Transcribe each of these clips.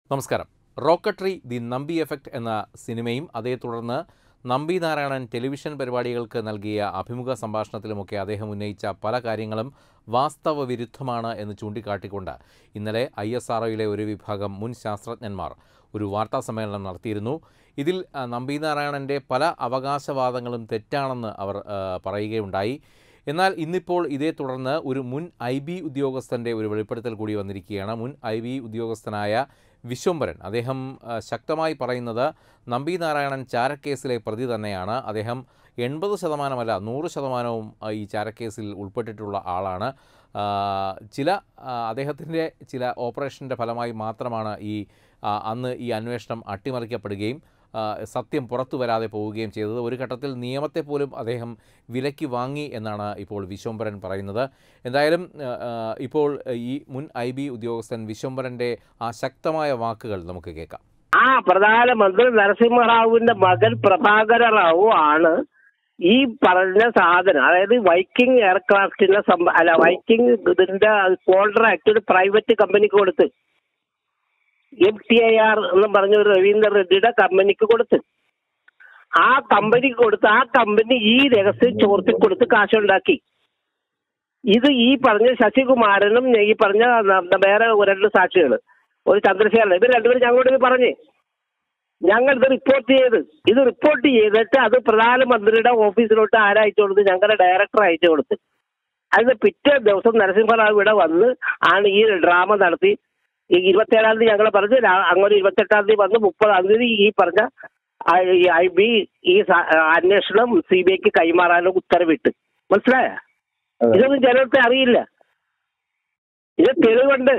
നമസ്കാരം Rocketry the Nambi effect എന്ന സിനിമയും അതേ തുടർന്ന് നമ്പി നാരായണൻ ടെലിവിഷൻ പരിപാടികൾക്ക് നൽകിയ അഭിമുഖ സംഭാഷണത്തിലുമൊക്കെ അദ്ദേഹം ഉന്നയിച്ച പല കാര്യങ്ങളും വാസ്തവ വിരുദ്ധമാണ് എന്ന് ചൂണ്ടിക്കാട്ടിക്കൊണ്ട് ഇന്നലെ ഐ എസ് ആർഒയിലെ ഒരു വിഭാഗം മുൻ ശാസ്ത്രജ്ഞന്മാർ ഒരു വാർത്താ സമ്മേളനം നടത്തിയിരുന്നു ഇതിൽ ആ, നമ്പി നാരായണൻ്റെ പല അവകാശവാദങ്ങളും തെറ്റാണെന്ന് അവർ ആ, പറയുകയുണ്ടായി എന്നാൽ ഇന്നിപ്പോൾ ഇതേ തുടർന്ന് ഒരു മുൻ ഐ ബി ഉദ്യോഗസ്ഥൻ്റെ ഒരു വെളിപ്പെടുത്തൽ കൂടി വന്നിരിക്കുകയാണ് മുൻ ഐ ബി ഉദ്യോഗസ്ഥനായ വിശ്വംഭരൻ അദ്ദേഹം ആ, ശക്തമായി പറയുന്നത് നമ്പി നാരായണൻ ചാരക്കേസിലെ പ്രതി തന്നെയാണ് അദ്ദേഹം എൺപത് ശതമാനമല്ല നൂറ് ശതമാനവും ആ, ഈ ചാരക്കേസിൽ ഉൾപ്പെട്ടിട്ടുള്ള ആളാണ് ആ, ചില അദ്ദേഹത്തിൻ്റെ ചില ഓപ്പറേഷൻ്റെ ഫലമായി മാത്രമാണ് ഈ ആ, അന്ന് ഈ അന്വേഷണം അട്ടിമറിക്കപ്പെടുകയും ആ, സത്യം പുറത്തു വരാതെ പോവുകയും ചെയ്തത് ഒരു ഘട്ടത്തിൽ നിയമത്തെ പോലും അദ്ദേഹം വിലയ്ക്ക് വാങ്ങി എന്നാണ് ഇപ്പോൾ വിശ്വംഭരൻ പറയുന്നത് എന്തായാലും ആ, ആ, ഇപ്പോൾ ഈ മുൻ ഐ ബി ഉദ്യോഗസ്ഥൻ വിശ്വംഭരൻ്റെ ആ ശക്തമായ വാക്കുകൾ നമുക്ക് കേൾക്കാം ആ പ്രധാനമന്ത്രി നരസിംഹറാവുവിന്റെ മകൻ പ്രഭാകര റാവു ആണ് ഈ പറഞ്ഞ സാധനം അതായത് വൈക്കിംഗ് എയർക്രാഫ്റ്റിന്റെ സംഭ- അല്ല വൈക്കിംഗ് ഇതിന്റെ കോൺട്രാക്ട് ഒരു പ്രൈവറ്റ് കമ്പനിക്ക് കൊടുത്ത് എം ടി ഐ ആർ എന്ന് പറഞ്ഞ ഒരു രവീന്ദ്ര റെഡ്ഡിയുടെ കമ്പനിക്ക് കൊടുത്ത് ആ കമ്പനിക്ക് കൊടുത്ത് ആ കമ്പനി ഈ രഹസ്യം ചോർത്തി കൊടുത്ത് കാശുണ്ടാക്കി ഇത് ഈ പറഞ്ഞ ശശികുമാരനും ഈ പറഞ്ഞ ന- വേറെ രണ്ട് സാക്ഷികൾ ഒരു ചന്ദ്രശേഖരൻ ഇത് രണ്ടുപേരും ഞങ്ങളോട് ഇത് പറഞ്ഞേ ഞങ്ങൾ ഇത് റിപ്പോർട്ട് ചെയ്ത് ഇത് റിപ്പോർട്ട് ചെയ്തിട്ട് അത് പ്രധാനമന്ത്രിയുടെ ഓഫീസിലോട്ട് ആരയച്ചു കൊടുത്ത് ഞങ്ങളുടെ ഡയറക്ടർ അയച്ചു കൊടുത്ത് അതിന് പിറ്റേ ദിവസം നരസിംഹറാവ് ഇവിടെ വന്ന് ആണ് ഈ ഡ്രാമ നടത്തി ഈ ഇരുപത്തേഴാം തീയതി ഞങ്ങൾ പറഞ്ഞ് രാ- അങ്ങോട്ട് ഇരുപത്തെട്ടാം തീയതി വന്ന് മുപ്പതാം തീയതി ഈ പറഞ്ഞ ഐ- ഈ ഐ ബി ഈ സ- അന്വേഷണം സി ബി ഐക്ക് കൈമാറാനും ഉത്തരവിട്ട് മനസ്സിലായ ഇതൊന്നും ജനത്തെ അറിയില്ല ഇത് തെളിവുണ്ട്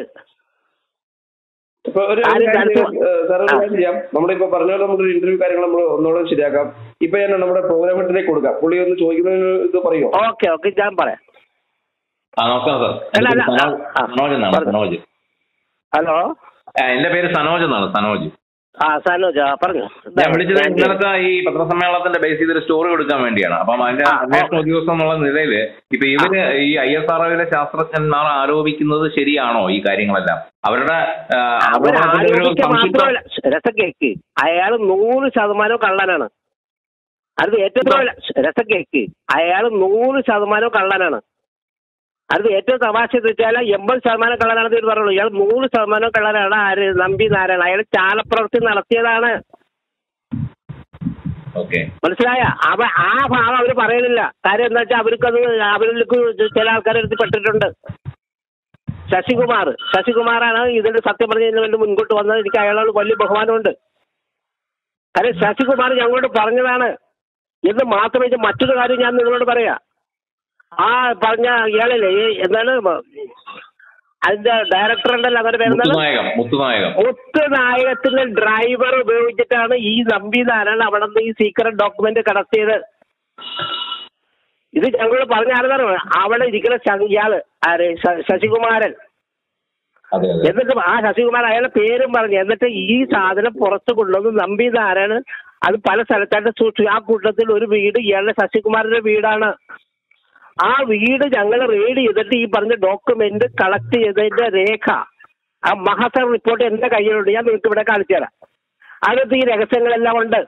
ഇപ്പൊ ഒരു ആരും കാര്യം ചെയ്യാം. കാണിച്ചു- ഏഹ് സാർ ഒരു കാര്യം ചെയ്യാം നമ്മളിപ്പോ പറഞ്ഞ പോലെ നമ്മുടെ ഇന്റർവ്യൂ കാര്യങ്ങൾ നമ്മൾ ഒന്നുകൂടെ ശരിയാക്കാം ഇപ്പൊ ഞാൻ നമ്മുടെ പ്രോഗ്രാം ഹെഡിലേക്ക് കൊടുക്കാം പുള്ളി ഒന്ന് ചോദിക്കുന്നതിന് ഇത് പറയുമോ ഓക്കെ ഓക്കെ ഞാൻ പറയാം ആ നമസ്കാരം സാർ അല്ല, എൻ്റെ അല്ല, പേര് ആ, ആ. സനോജ് സനോജ് എന്നാണ് പറഞ്ഞോ. സനോജ് ഹലോ ആ, എന്റെ പേര് സനോജ് എന്നാണ് സനോജ് ആ സനോജ് ആ പറഞ്ഞു ഞാൻ വിളിച്ചത് ഇന്നലത്തെ ഈ പത്രസമ്മേളനത്തിന്റെ ബേസ് ചെയ്തൊരു സ്റ്റോറി കൊടുക്കാൻ വേണ്ടിയാണ് അപ്പം അതിന്റെ ആ, അന്വേഷണ ഓക്കേ. ഉദ്യോഗസ്ഥൻ എന്നുള്ള നിലയിൽ ഇപ്പൊ ഇവര് ഈ ഐ എസ് ആർഒയിലെ ശാസ്ത്രജ്ഞന്മാർ ആരോപിക്കുന്നത് ശരിയാണോ ഈ കാര്യങ്ങളെല്ലാം അവരുടെ ആ, അവർ ആരോപണത്തിന്റെ ഒരു ആരോപിക്കുക സംക്ഷിപ്ത മാത്രമല്ല രസക്കേക്ക് അയാൾ നൂറ് ശതമാനം കള്ളനാണ് അത് ഏറ്റവും രസക്കേക്ക് അയാൾ നൂറ് ശതമാനം കള്ളനാണ് അത് ഏറ്റവും തമാശ എന്ന് വെച്ചാൽ എൺപത് ശതമാനം കള്ളനാണെന്ന് ഇവർ പറയുള്ളൂ ഇയാൾ നൂറ് ശതമാനം കള്ളനാണ് ആര് നമ്പി നാരായണൻ അയാൾ ചാലപ്രവൃത്തി നടത്തിയതാണ് ഓക്കെ മനസ്സിലായ അവ ആ ഭാഗം അവർ പറയുന്നില്ല കാര്യം എന്താ വെച്ചാൽ അവർക്കത് അവരിലേക്ക് ചില ആൾക്കാരെടുത്ത് പെട്ടിട്ടുണ്ട് ശശികുമാർ ശശികുമാറാണ് ഇതിന്റെ സത്യം പറഞ്ഞതിന് വേണ്ടി മുൻകൂട്ട് വന്നത് എനിക്ക് അയാളോട് വലിയ ബഹുമാനമുണ്ട് കാര്യം ശശികുമാർ ഞങ്ങളോട് പറഞ്ഞതാണ് എന്ന് മാത്രമേ ഇത് മറ്റൊരു കാര്യം ഞാൻ നിങ്ങളോട് പറയാ ആ പറഞ്ഞ ഇയാളില്ലേ ഈ എന്താണ് അതിന്റെ ഡയറക്ടർ ഉണ്ടല്ലോ അവരുടെ പേരെന്താണ് മുത്തുനായകം മുത്തുനായകം ഒത്ത് നായകത്തിന്റെ ഡ്രൈവർ ഉപയോഗിച്ചിട്ടാണ് ഈ നമ്പി നാരായണൻ അവിടെ നിന്ന് ഈ സീക്രട്ട് ഡോക്യുമെന്റ് കടത്തിയത് ഇത് ഞങ്ങൾ പറഞ്ഞ ആരെന്നാണ് അവിടെ ഇരിക്കുന്ന ശ- ഇയാള് ആര് ശ- ശശികുമാരൻ അതെ അതെ എന്നിട്ട് ആ ശശികുമാരൻ അയാളുടെ പേരും പറഞ്ഞു എന്നിട്ട് ഈ സാധനം പുറത്ത് കൊണ്ടുവന്ന് നമ്പി നാരായണൻ അത് പല സ്ഥലത്തായിട്ട് സൂക്ഷിച്ചു ആ കൂട്ടത്തിൽ ഒരു വീട് ഇയാളുടെ ശശികുമാരന്റെ വീടാണ് ആ വീട് ഞങ്ങൾ റെയ്ഡ് ചെയ്തിട്ട് ഈ പറഞ്ഞ ഡോക്യുമെന്റ് കളക്ട് ചെയ്തതിന്റെ രേഖ ആ മഹസർ റിപ്പോർട്ട് എന്റെ കയ്യിലുണ്ട് ഞാൻ നിങ്ങൾക്ക് ഇവിടെ കാണിച്ചു തരാം അതിനകത്ത് ഈ രഹസ്യങ്ങളെല്ലാം ഉണ്ട്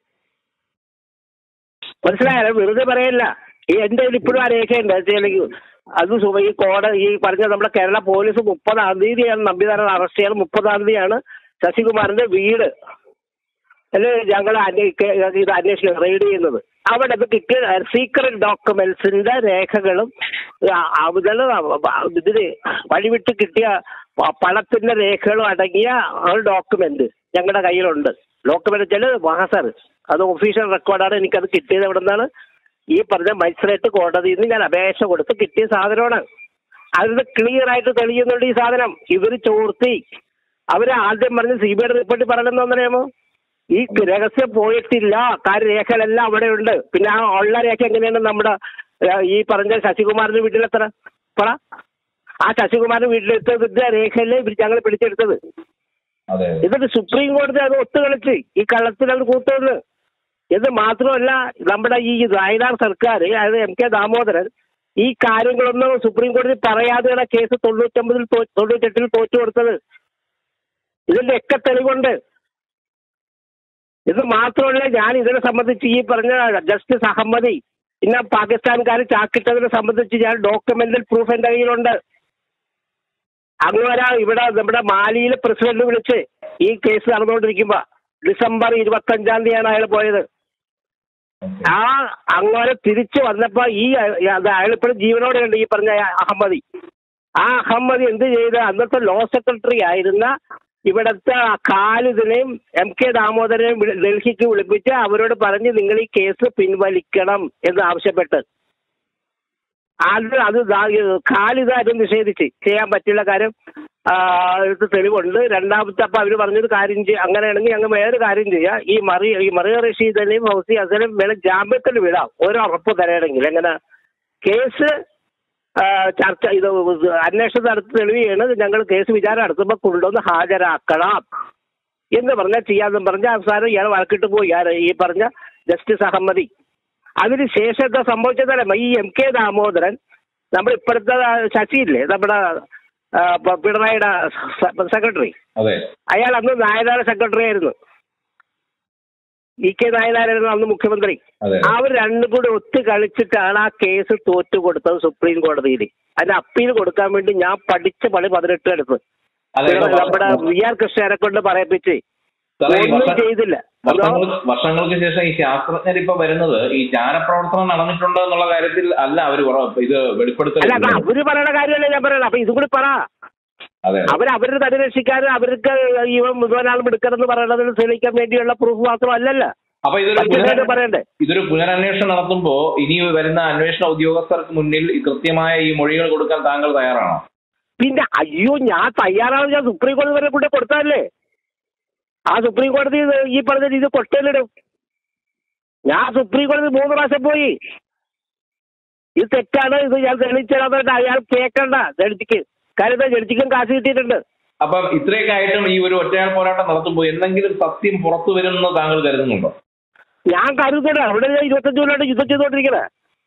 മനസ്സിലായാലും വെറുതെ പറയല്ല ഈ എന്റെ കയ്യിൽ ഇപ്പോഴും ആ രേഖയുണ്ട് അത് ചെയ്യണമെങ്കിൽ അത് സുഖ- ഈ കോടതി ഈ പറഞ്ഞ നമ്മുടെ കേരള പോലീസ് മുപ്പതാം തീയതിയാണ് നമ്പിനാരായണൻ അറസ്റ്റ് ചെയ്യാൻ മുപ്പതാം തീയതിയാണ് ശശികുമാറിന്റെ വീട് അല്ലെ ഞങ്ങൾ ഇത് അന്വേഷിക്കുന്നത് റെയ്ഡ് ചെയ്യുന്നത് അവിടെ ഇത് കിട്ടിയ സീക്രട്ട് ഡോക്യുമെന്റ്സിന്റെ രേഖകളും ആ, അതില് ഇതിന് വഴിവിട്ട് കിട്ടിയ പ- പണത്തിന്റെ രേഖകളും അടങ്ങിയ ഒരു ഡോക്യുമെന്റ് ഞങ്ങളുടെ കയ്യിലുണ്ട് ഡോക്യുമെന്റ് വെച്ചാൽ മഹസർ അത് ഒഫീഷ്യൽ റെക്കോർഡാണ് എനിക്കത് കിട്ടിയത് എവിടെ നിന്നാണ് ഈ പറഞ്ഞ മജിസ്ട്രേറ്റ് കോടതിയിൽ നിന്ന് ഞാൻ അപേക്ഷ കൊടുത്ത് കിട്ടിയ സാധനമാണ് അതിൽ ക്ലിയർ ആയിട്ട് തെളിയുന്നുണ്ട് ഈ സാധനം ഇവര് ചോർത്തി അവര് ആദ്യം പറഞ്ഞ് സി ബി ഐയുടെ റിപ്പോർട്ടിൽ പറയണമെന്നറിയാമോ ഈ രഹസ്യം പോയിട്ടില്ല കാര്യം രേഖകളെല്ലാം അവിടെ ഉണ്ട് പിന്നെ ആ ഉള്ള രേഖ എങ്ങനെയാണ് നമ്മുടെ ഏ, ഈ പറഞ്ഞ ശശികുമാറിന്റെ വീട്ടിലെത്ര പറ ആ ശശികുമാറിന്റെ വീട്ടിലെടുത്തതിന്റെ രേഖയല്ലേ ഇവർ ഞങ്ങൾ പിടിച്ചെടുത്തത് അതെ അതെ എന്നിട്ട് സുപ്രീം കോടതി അത് ഒത്തുകളിച്ച് ഈ കള്ളത്തിലത് കൂട്ടുമെന്ന് ഇത് മാത്രമല്ല നമ്മുടെ ഈ വയനാട് സർക്കാർ അതായത് എം കെ ദാമോദരൻ ഈ കാര്യങ്ങളൊന്നും സുപ്രീം കോടതി പറയാതെയാണ് കേസ് തൊണ്ണൂറ്റൊമ്പതിൽ തോ- തൊണ്ണൂറ്റെട്ടിൽ തോറ്റു കൊടുത്തത് ഇതിന്റെ ഒക്കെ തെളിവുണ്ട് ഇത് മാത്രമല്ല ഞാൻ ഇതിനെ സംബന്ധിച്ച് ഈ പറഞ്ഞ ജസ്റ്റിസ് അഹമ്മദി ഇന്ന പാകിസ്ഥാൻകാർ ചാക്കിട്ടതിനെ സംബന്ധിച്ച് ഞാൻ ഡോക്യുമെന്റൽ പ്രൂഫ് എന്റെ കയ്യിലുണ്ട് അങ്ങനെ ഇവിടെ നമ്മുടെ മാലിയിലെ പ്രസിഡന്റ് വിളിച്ച് ഈ കേസ് നടന്നുകൊണ്ടിരിക്കുമ്പോ ഡിസംബർ ഇരുപത്തി അഞ്ചാം തീയതിയാണ് അയാൾ പോയത് ആ അങ്ങനെ തിരിച്ചു വന്നപ്പോ ഈ അത് അയാളിപ്പോഴും ജീവനോടെ ഉണ്ട് ഈ പറഞ്ഞ അഹമ്മദി ആ അഹമ്മദി എന്ത് ചെയ്ത് അന്നത്തെ ലോ സെക്രട്ടറി ആയിരുന്ന ഇവിടുത്തെ ഖാലിദിനെയും എം കെ ദാമോദരനെയും വിളി- ഡൽഹിക്ക് വിളിപ്പിച്ച് അവരോട് പറഞ്ഞ് നിങ്ങൾ ഈ കേസ് പിൻവലിക്കണം എന്ന് ആവശ്യപ്പെട്ട് അത് അത് ദാ- ഖാലിദ് അത് നിഷേധിച്ച് ചെയ്യാൻ പറ്റില്ല കാര്യം ആ, ഇത് തെളിവുണ്ട് രണ്ടാമത്തെ അപ്പൊ അവര് പറഞ്ഞൊരു കാര്യം ചെയ്യും അങ്ങനെയാണെങ്കിൽ ഞങ്ങൾ വേറെ കാര്യം ചെയ്യാം ഈ മറി ഈ മറിയ റഷീദിനെയും ഫൗസി അസനും വേണം ജാമ്യത്തിൽ വിടാം ഒരു ഉറപ്പ് തരണമെങ്കിൽ എങ്ങനെ കേസ് ആ, ചർച്ച ഇത് അന്വേഷണം നടത്തി തെളിവുകയാണ് ഞങ്ങൾ കേസ് വിചാരം നടത്തുമ്പോൾ കൊണ്ടുവന്ന് ഹാജരാക്കണം എന്ന് പറഞ്ഞാൽ ചെയ്യാമെന്ന് പറഞ്ഞ അവസാനം ഇയാൾ വഴക്കിട്ട് പോയി ആര് ഈ പറഞ്ഞ ജസ്റ്റിസ് അഹമ്മദി അതിന് ശേഷം എന്താ സംഭവിച്ചതല്ല ഈ എം കെ ദാമോദരൻ നമ്മുടെ ഇപ്പോഴത്തെ ശശിയില്ലേ നമ്മുടെ ആ, പ- പിണറായിയുടെ സെക്രട്ടറി അതെ അയാൾ അന്ന് നായനാർ സെക്രട്ടറി ആയിരുന്നു ഇ കെ നായനാരായിരുന്നു അന്ന് മുഖ്യമന്ത്രി അതെ അവർ രണ്ടും കൂടി ഒത്തു കളിച്ചിട്ടാണ് ആ കേസ് തോറ്റു കൊടുത്തത് സുപ്രീം കോടതിയിൽ അതിന് അപ്പീൽ കൊടുക്കാൻ വേണ്ടി ഞാൻ പഠിച്ച പണി പതിനെട്ട് എടുത്ത് അതെ ഇപ്പൊ നമ്മുടെ വി ആർ കൃഷ്ണനെ കൊണ്ട് പറയിപ്പിച്ച് സാറേ, ഈ ഒന്നും വർഷ- ചെയ്തില്ല അതോ വർഷങ്ങൾ വർഷങ്ങൾക്ക് ശേഷം ഈ ശാസ്ത്രജ്ഞർ ഇപ്പൊ വരുന്നത് ഈ ജ്ഞാനപ്രവർത്തനം നടന്നിട്ടുണ്ട് എന്നുള്ള കാര്യത്തിൽ അല്ല അവർ ഇത് വെളിപ്പെടുത്തൽ അല്ല അത് അവര് പറയണ കാര്യമല്ല ഞാൻ പറയണത് അപ്പൊ ഇതും കൂടി പറ അതെ അവർ അവരുടെ തന്നെ രക്ഷിക്കാൻ അവർക്ക് ഇവൻ മുഴുവനാളും എടുക്കണമെന്ന് പറയണതിന് തെളിയിക്കാൻ വേണ്ടിയുള്ള പ്രൂഫ് മാത്രമല്ലല്ല അപ്പൊ ഇതൊരു മറ്റേ പുനര- പറയണ്ടേ ഇതൊരു പുനരന്വേഷണം നടത്തുമ്പോ ഇനി വരുന്ന അന്വേഷണ ഉദ്യോഗസ്ഥർക്ക് മുന്നിൽ ഈ കൃത്യമായ ഈ മൊഴികൾ കൊടുക്കാൻ താങ്കൾ തയ്യാറാണോ പിന്നെ അയ്യോ ഞാൻ തയ്യാറാണ് ഞാൻ സുപ്രീം കോടതി വരെ കൊണ്ട് കൊടുത്തതല്ലേ ആ സുപ്രീം കോടതി ഇത് ഈ പറഞ്ഞ രീതി കൊട്ടയിലിടും ഞാൻ സുപ്രീം കോടതി മൂന്ന് പ്രാവശ്യം പോയി ഇത് തെറ്റാണ് ഇത് ഞാൻ തെളിയിച്ചാൽ അയാൾ കേൾക്കണ്ട ജഡ്ജിക്ക് കാര്യം എന്താ ജഡ്ജിക്കും കാശ് കിട്ടിയിട്ടുണ്ട് അപ്പൊ ഇത്രയൊക്കെ ആയിട്ടും ഈ ഒരു ഒറ്റയാൾ പോരാട്ടം നടത്തുമ്പോൾ എന്തെങ്കിലും സത്യം പുറത്തു വരുമെന്ന് താങ്കൾ കരുതുന്നുണ്ടോ ഞാൻ കരുതണ അവിടെ ഞാൻ ഇരുപത്തഞ്ച് കൊല്ലമായിട്ട് യുദ്ധം ചെയ്തോണ്ടിരിക്കണേ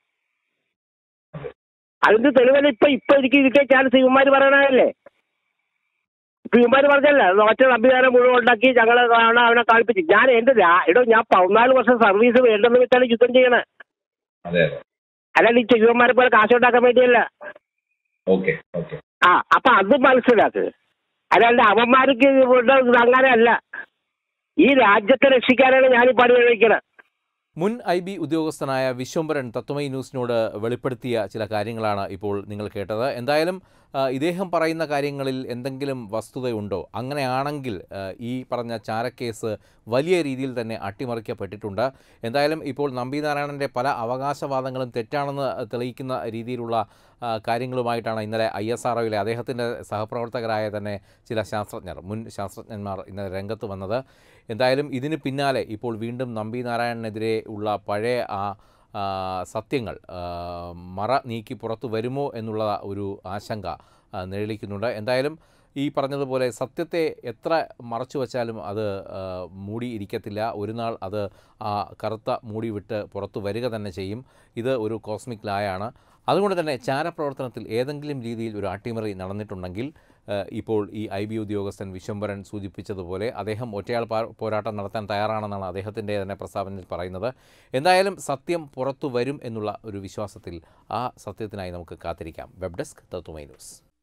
അതിന്റെ തെളിവല്ല ഇപ്പൊ ഇപ്പൊ എനിക്ക് ഇതിന്റെ ചാൻസ് ഇവന്മാര് പറയണതല്ലേ ഇപ്പൊ ഇവന്മാര് പറഞ്ഞല്ല ഒറ്റ സംവിധാനം മുഴുവൻ ഉണ്ടാക്കി ഞങ്ങളെ കാണാൻ അവനെ കാണിപ്പിച്ചു ഞാൻ എന്റെ രാ- എടോ ഞാൻ പതിനാല് വർഷം സർവീസ് വേണ്ടെന്ന് വെച്ചാണ് യുദ്ധം ചെയ്യണേ അതെ അതെ അല്ലാണ്ട് ഈ ചെവിയന്മാരെ പോലെ കാശ് ഉണ്ടാക്കാൻ വേണ്ടിയല്ല ഓക്കെ ഓക്കെ ആ അപ്പൊ അത് മനസ്സിലാക്ക് അല്ലാണ്ട് അവന്മാർക്ക് ഇവിടെ ഇത് അങ്ങനെയല്ല ഈ രാജ്യത്തെ രക്ഷിക്കാനാണ് ഞാൻ ഈ പണി കഴിക്കണത് മുൻ ഐ ബി ഉദ്യോഗസ്ഥനായ വിശ്വംഭരൻ തത്വമൈ ന്യൂസിനോട് വെളിപ്പെടുത്തിയ ചില കാര്യങ്ങളാണ് ഇപ്പോൾ നിങ്ങൾ കേട്ടത് എന്തായാലും ആ, ഇദ്ദേഹം പറയുന്ന കാര്യങ്ങളിൽ എന്തെങ്കിലും വസ്തുതയുണ്ടോ അങ്ങനെയാണെങ്കിൽ ആ, ഈ പറഞ്ഞ ചാരക്കേസ് വലിയ രീതിയിൽ തന്നെ അട്ടിമറിക്കപ്പെട്ടിട്ടുണ്ട് എന്തായാലും ഇപ്പോൾ നമ്പിനാരായണൻ്റെ പല അവകാശവാദങ്ങളും തെറ്റാണെന്ന് തെളിയിക്കുന്ന രീതിയിലുള്ള ആ, കാര്യങ്ങളുമായിട്ടാണ് ഇന്നലെ ഐ എസ് ആർ അദ്ദേഹത്തിൻ്റെ സഹപ്രവർത്തകരായ തന്നെ ചില ശാസ്ത്രജ്ഞർ മുൻ ശാസ്ത്രജ്ഞന്മാർ ഇന്നലെ രംഗത്ത് വന്നത് എന്തായാലും ഇതിന് പിന്നാലെ ഇപ്പോൾ വീണ്ടും നമ്പി നാരായണനെതിരെ ഉള്ള പഴയ ആ ആ, സത്യങ്ങൾ ആ, മറ നീക്കി പുറത്തു വരുമോ എന്നുള്ള ഒരു ആശങ്ക ആ, നിഴലിക്കുന്നുണ്ട് എന്തായാലും ഈ പറഞ്ഞതുപോലെ സത്യത്തെ എത്ര മറച്ചു വച്ചാലും അത് ആ, മൂടി ഇരിക്കത്തില്ല ഒരു നാൾ അത് ആ കറുത്ത മൂടി വിട്ട് പുറത്തു വരിക തന്നെ ചെയ്യും ഇത് ഒരു കോസ്മിക് ലായാണ് അതുകൊണ്ട് തന്നെ ചാരപ്രവർത്തനത്തിൽ ഏതെങ്കിലും രീതിയിൽ ഒരു അട്ടിമറി നടന്നിട്ടുണ്ടെങ്കിൽ ഏഹ്, ഇപ്പോൾ ഈ ഐ ബി ഉദ്യോഗസ്ഥൻ വിശ്വംഭരൻ സൂചിപ്പിച്ചതുപോലെ അദ്ദേഹം ഒറ്റയാൾ പാ- പോരാട്ടം നടത്താൻ തയ്യാറാണെന്നാണ് അദ്ദേഹത്തിൻ്റെ തന്നെ പ്രസ്താവനയിൽ പറയുന്നത് എന്തായാലും സത്യം പുറത്തു വരും എന്നുള്ള ഒരു വിശ്വാസത്തിൽ ആ സത്യത്തിനായി നമുക്ക് കാത്തിരിക്കാം വെബ് ഡെസ്ക് തത്വമൈ ന്യൂസ്